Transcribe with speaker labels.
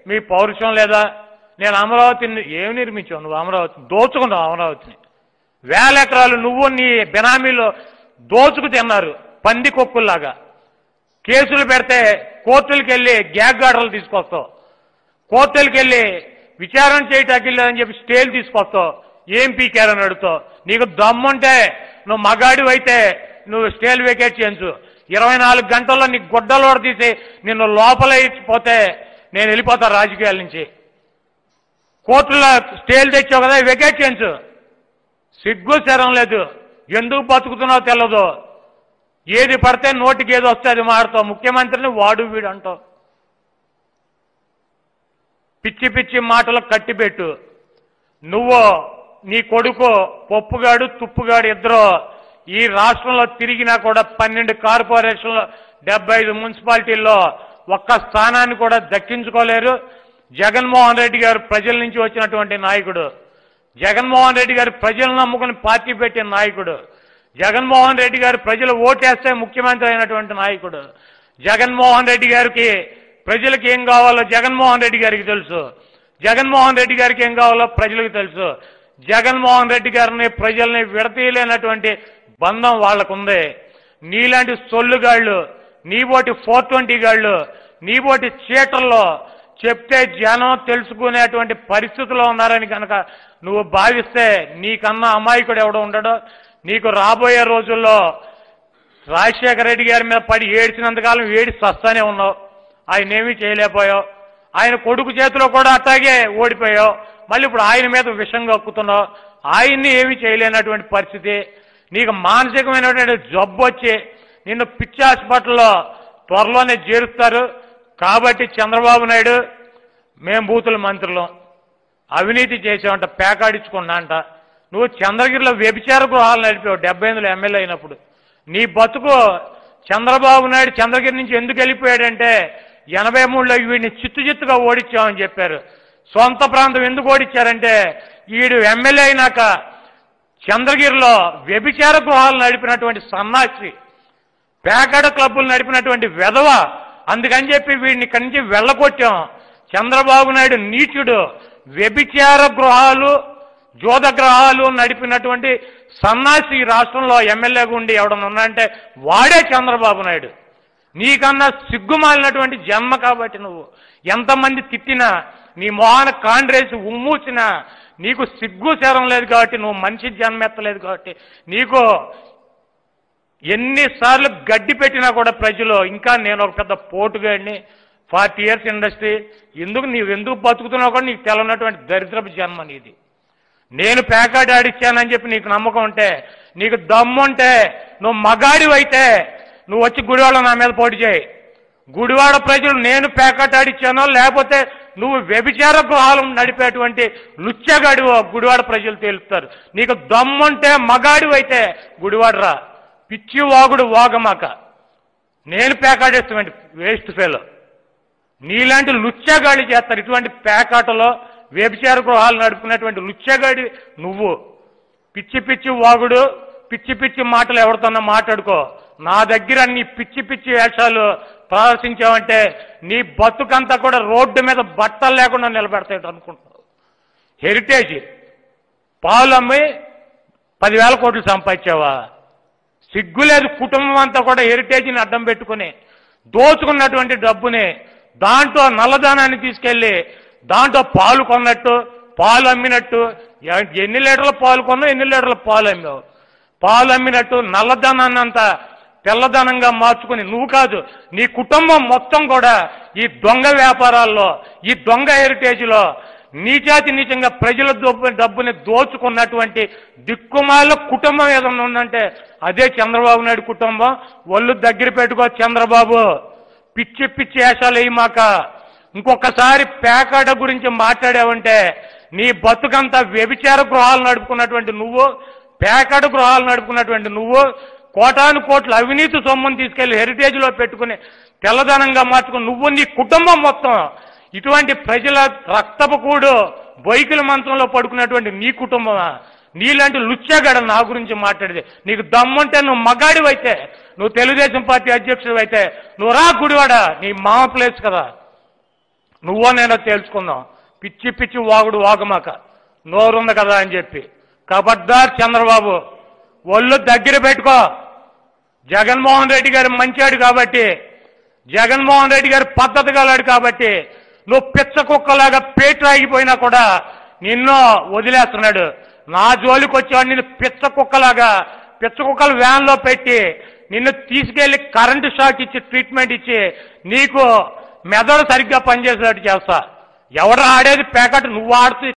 Speaker 1: మీ పౌరుషం లేదా నేను అమరావతిని ఏమి నిర్మించావు నువ్వు అమరావతిని దోచుకున్నావు అమరావతిని వేల ఎకరాలు నువ్వు నీ బెనామీలో దోచుకు తిన్నారు పంది కొక్కుల్లాగా కేసులు పెడితే కోర్టులకు వెళ్ళి గ్యాగ్ ఆర్డర్లు తీసుకొస్తావు కోర్టులకు వెళ్ళి విచారణ చేయటానికి లేదని చెప్పి స్టేలు తీసుకొస్తావు ఏం పీకారని అడుగుతావు నీకు దమ్ముంటే నువ్వు మగాడివి అయితే నువ్వు స్టేల్ వేకేట్ చేయించు ఇరవై నాలుగు గంటల్లో నీకు గుడ్డలోడ తీసి నిన్ను లోపల ఇచ్చిపోతే నేను వెళ్ళిపోతా రాజకీయాల నుంచి కోర్టులో స్టేలు తెచ్చావు కదా వెకేట్ చేయించు సిగ్గు శరం లేదు ఎందుకు బతుకుతున్నావు తెలదు ఏది పడితే నోటికి ఏది వస్తే అది మారుతావు ముఖ్యమంత్రిని వాడు వీడు అంటావు పిచ్చి పిచ్చి మాటలు కట్టిపెట్టు నువ్వు నీ కొడుకు పప్పుగాడు తుప్పుగాడు ఇద్దరు ఈ రాష్ట్రంలో తిరిగినా కూడా పన్నెండు కార్పొరేషన్లు డెబ్బై ఐదు మున్సిపాలిటీల్లో ఒక్క స్థానాన్ని కూడా దక్కించుకోలేరు జగన్మోహన్ రెడ్డి గారు ప్రజల నుంచి వచ్చినటువంటి నాయకుడు జగన్మోహన్ రెడ్డి గారు ప్రజలను నమ్ముకుని పార్టీ పెట్టిన నాయకుడు జగన్మోహన్ రెడ్డి గారు ప్రజలు ఓటేస్తే ముఖ్యమంత్రి అయినటువంటి నాయకుడు జగన్మోహన్ రెడ్డి గారికి ప్రజలకు ఏం కావాలో జగన్మోహన్ రెడ్డి గారికి తెలుసు జగన్మోహన్ రెడ్డి గారికి ఏం కావాలో ప్రజలకు తెలుసు జగన్మోహన్ రెడ్డి గారిని ప్రజల్ని విడతీయలేనటువంటి బంధం వాళ్ళకుంది నీలాంటి సొల్లుగాళ్ళు నీబోటి ఫోర్ ట్వంటీ గాళ్ళు నీబోటి చీటల్లో చెప్తే జనం తెలుసుకునేటువంటి పరిస్థితిలో ఉన్నారని కనుక నువ్వు భావిస్తే నీకన్నా అమాయకుడు ఎవడో ఉండడో నీకు రాబోయే రోజుల్లో రాజశేఖర రెడ్డి గారి మీద పడి ఏడ్చినంతకాలం ఏడి సస్తానే ఉన్నావు ఆయన ఏమీ చేయలేకపోయావు ఆయన కొడుకు చేతిలో కూడా అట్టాగే ఓడిపోయావు మళ్ళీ ఇప్పుడు ఆయన మీద విషం కక్కుతున్నావు ఆయన్ని ఏమీ చేయలేనటువంటి పరిస్థితి నీకు మానసికమైనటువంటి జబ్బు వచ్చి నిన్ను పిచ్చి హాస్పిటల్లో త్వరలోనే చేరుస్తారు కాబట్టి చంద్రబాబు నాయుడు మేం బూతుల మంత్రులం అవినీతి చేసావంట పేకాడించుకున్నా అంట నువ్వు చంద్రగిరిలో వ్యభిచార గృహాలు నడిపావు డెబ్బై ఎనిమిదిలో ఎమ్మెల్యే అయినప్పుడు నీ బతుకు చంద్రబాబు నాయుడు చంద్రగిరి నుంచి ఎందుకు వెళ్ళిపోయాడంటే ఎనభై మూడులో వీడిని చిత్తు చిత్తుగా ఓడించామని చెప్పారు సొంత ప్రాంతం ఎందుకు ఓడించారంటే వీడు ఎమ్మెల్యే అయినాక చంద్రగిరిలో వ్యభిచార గృహాలు నడిపినటువంటి సన్నాసి పేకాడ క్లబ్బులు నడిపినటువంటి వెధవ అందుకని చెప్పి వీడిని ఇక్కడి నుంచి వెళ్ళగొట్టాం చంద్రబాబు నాయుడు నీచుడు వ్యభిచార గృహాలు జోద గ్రహాలు నడిపినటువంటి సన్నాసి ఈ రాష్ట్రంలో ఎమ్మెల్యేగా ఉండి ఎవడన్నా ఉన్నాడంటే వాడే చంద్రబాబు నాయుడు నీకన్నా సిగ్గుమాలినటువంటి జన్మ కాబట్టి నువ్వు ఎంతమంది తిట్టినా నీ మొహాన కాండ్రేసి ఉమ్మూసినా నీకు సిగ్గు శరం లేదు కాబట్టి నువ్వు మనిషి జన్మెత్తలేదు కాబట్టి నీకు ఎన్నిసార్లు గడ్డి పెట్టినా కూడా ప్రజలు ఇంకా నేను ఒక పెద్ద పోటుగాడిని ఫార్టీ ఇయర్స్ ఇండస్ట్రీ ఎందుకు నీవు ఎందుకు బతుకుతున్నావు కూడా నీకు తెలవనటువంటి దరిద్రపు జన్మ నీది నేను ప్యాకాట్ ఆడిచ్చానని చెప్పి నీకు నమ్మకం ఉంటే నీకు దమ్ముంటే నువ్వు మగాడివైతే నువ్వు వచ్చి గుడివాడ నా మీద పోటీ చేయి గుడివాడ ప్రజలు నేను ప్యాకెట్ ఆడిచ్చానో లేకపోతే నువ్వు వ్యభిచార గృహాలు నడిపేటువంటి లుచ్చగాడివో గుడివాడ ప్రజలు తేలుస్తారు నీకు దమ్ముంటే మగాడివైతే గుడివాడరా పిచ్చి వాగుడు వాగమాక నేను పేకాడేస్తామండి వేస్ట్ ఫెలో నీలాంటి లుచ్చగాడి చేస్తారు ఇటువంటి పేకాటలో వ్యభిచార గృహాలు నడుపుకున్నటువంటి లుచ్చగాడి నువ్వు పిచ్చి పిచ్చి వాగుడు పిచ్చి పిచ్చి మాటలు ఎవరితోన్నా మాట్లాడుకో నా దగ్గర నీ పిచ్చి పిచ్చి వేషాలు ప్రదర్శించావంటే నీ బతుకంతా కూడా రోడ్డు మీద బట్టలు లేకుండా నిలబెడతాయి అనుకుంటున్నావు హెరిటేజ్ పాలు అమ్మి పదివేల కోట్లు సంపాదించావా సిగ్గులేదు కుటుంబం అంతా కూడా హెరిటేజ్ని అడ్డం పెట్టుకుని దోచుకున్నటువంటి డబ్బుని దాంట్లో నల్లదానాన్ని తీసుకెళ్లి దాంట్లో పాలు కొన్నట్టు పాలు అమ్మినట్టు ఎ- ఎన్ని లీటర్ల పాలు కొన్నావు ఎన్ని లీటర్ల పాలు అమ్మావు పాలు అమ్మినట్టు నల్లధనాన్ని అంతా తెల్లధనంగా మార్చుకుని నువ్వు కాదు నీ కుటుంబం మొత్తం కూడా ఈ దొంగ వ్యాపారాల్లో ఈ దొంగ హెరిటేజ్లో నీచాతి నీచంగా ప్రజల డబ్బు డబ్బుని దోచుకున్నటువంటి దిక్కుమాల కుటుంబం ఏదన్నా ఉందంటే అదే చంద్రబాబు నాయుడు కుటుంబం ఒళ్ళు దగ్గర పెట్టుకో చంద్రబాబు పిచ్చి పిచ్చి వేషాలు వేయమాక ఇంకొకసారి పేకాట గురించి మాట్లాడావంటే నీ బతుకంతా వ్యభిచార గృహాలు నడుపుకున్నటువంటి నువ్వు పేకాట గృహాలు నడుపుకున్నటువంటి నువ్వు కోటాను కోట్ల అవినీతి సొమ్మును తీసుకెళ్లి హెరిటేజ్లో పెట్టుకుని తెల్లదనంగా మార్చుకుని నువ్వు నీ కుటుంబం మొత్తం ఇటువంటి ప్రజల రక్తపు కూడు బొయ్కిల మంచంలో పడుకున్నటువంటి నీ కుటుంబమా నీలాంటి లుచ్చగాడ నా గురించి మాట్లాడితే నీకు దమ్ముంటే నువ్వు మగాడివైతే నువ్వు తెలుగుదేశం పార్టీ అధ్యక్షుడు అయితే నువ్వు రా గుడివాడ నీ మామ ప్లేస్ కదా నువ్వో నేనో తేల్చుకుందాం పిచ్చి పిచ్చి వాగుడు వాగమాక నోరుంది కదా అని చెప్పి కబడ్దార్ చంద్రబాబు ఒళ్ళు దగ్గర పెట్టుకో జగన్మోహన్ రెడ్డి గారు మంచాడు కాబట్టి జగన్మోహన్ రెడ్డి గారు పద్ధతి గలాడు కాబట్టి నువ్వు పిచ్చ కుక్కలాగా పేటరాగిపోయినా కూడా నిన్ను వదిలేస్తున్నాడు నా జోలికి వచ్చేవాడు నిన్ను పిచ్చ కుక్కలాగా పిచ్చ కుక్కలు వ్యాన్లో పెట్టి నిన్ను తీసుకెళ్లి కరెంటు షాక్ ఇచ్చి ట్రీట్మెంట్ ఇచ్చి నీకు మెదడు సరిగ్గా పనిచేసేటట్టు చేస్తా ఎవరు ఆడేది ప్యాకెట్ నువ్వు ఆడుతూ